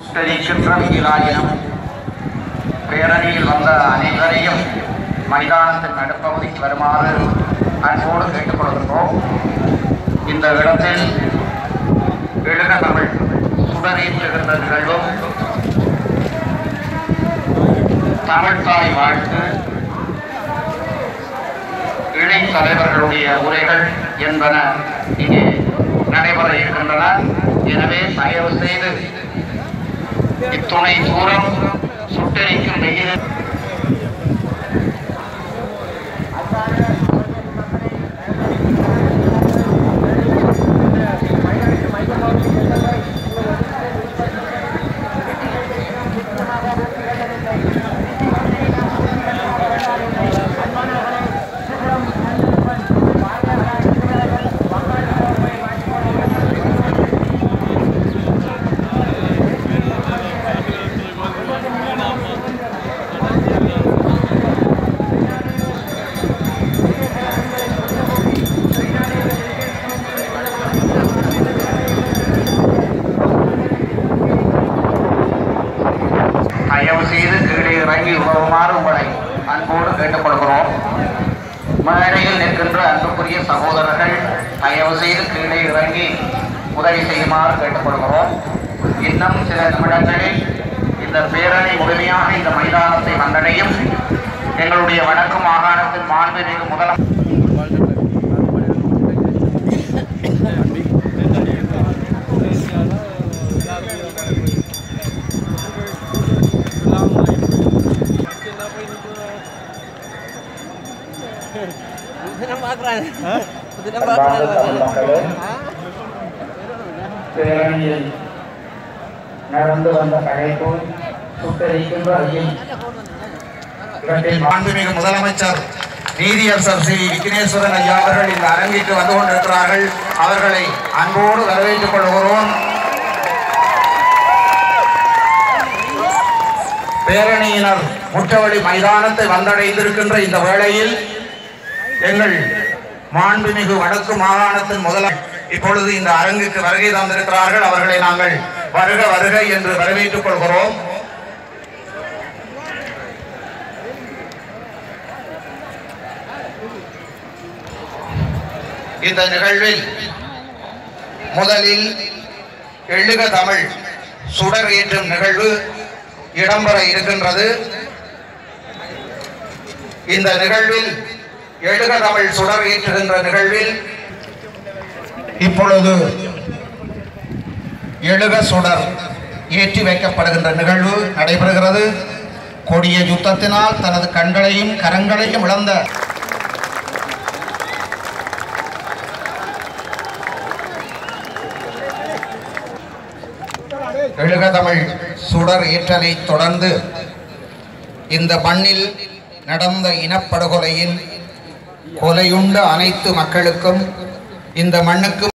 சுட்டரிக்கின்ற வெயிலாயினும் பேரணியில் வந்த அனைவரையும் மைதானத்தின் நடுப்பகுதிக்கு வருமாறு அன்போடு கேட்டுக்கொள்கின்றோம் இந்த இடத்தில் எழுக தமிழ் சுடரேற்றுகின்ற நிகழ்வும் தமிழ்தாய் வாழ்த்து இணை தலைவர்களுடைய உரைகள் என்பன இங்கே நடைபெற இருக்கின்றன எனவே தயவு செய்து இத்துணை தூரம் சுட்டரிக்கும் வெயில் தயவு செய்து கீழே இறங்கி உதவுமாறு உங்களை அன்போடு கேட்டுக்கொள்கிறோம் மேடையில் நிற்கின்ற அன்புக்குரிய சகோதரர்கள் தயவு செய்து கீழே இறங்கி உதவி செய்யுமாறு கேட்டுக்கொள்கிறோம் இன்னும் சில நிமிடங்களில் இந்த பேரணி முழுமையாக இந்த மைதானத்தை வந்தடையும் எங்களுடைய வடக்கு மாகாணத்தின் மாண்புமிகு முதலம் இதெல்லாம் பார்க்குறாங்க இதெல்லாம் அன்பார்ந்த தமிழ் பார்க்குறாங்க மக்களே பேரணியில் நடந்து வந்த கழைப்பு சுட்டரிக்கின்ற வெயில் இவற்றில் மாண்புமிகு முதலமைச்சர் நீதியரசர் ஸ்ரீ விக்னேஸ்வரன் ஐயா அவர்கள் இந்த அரங்கிற்கு வந்து கொண்டிருக்கிறார்கள் அவர்களை அன்போடு வரவேற்றுக் கொள்கிறோம் பேரணியினர் முற்றவழி மைதானத்தை வந்தடைந்திருக்கின்ற இந்த வேளையில் எங்கள் மாண்புமிகு வடக்கு மாகாணத்தின் முதல இப்பொழுது இந்த அரங்குக்கு வருகை தந்திருக்கிறார்கள் அவர்களை நாங்கள் வருக வருக என்று வரவேற்றுக் கொள்கிறோம் இந்த நிகழ்வில் முதலில் எழுக தமிழ் சுடர் ஏற்றும் நிகழ்வு இடம்பெற இருக்கின்றது இந்த நிகழ்வில் எழுக தமிழ் சுடர் ஏற்றுகின்ற நிகழ்வில் இப்பொழுது எழுக சுடர் ஏற்றி வைக்கப்படுகின்ற நிகழ்வு நடைபெறுகிறது கொடிய யுத்தத்தினால் தனது கண்களையும் கரங்களையும் இழந்த எழுக தமிழ் சுடர் ஏற்றலை தொடர்ந்து இந்த மண்ணில் நடந்த இனப்படுகொலையில் கொலையுண்ட அனைத்து மக்களுக்கும் இந்த மண்ணுக்கும்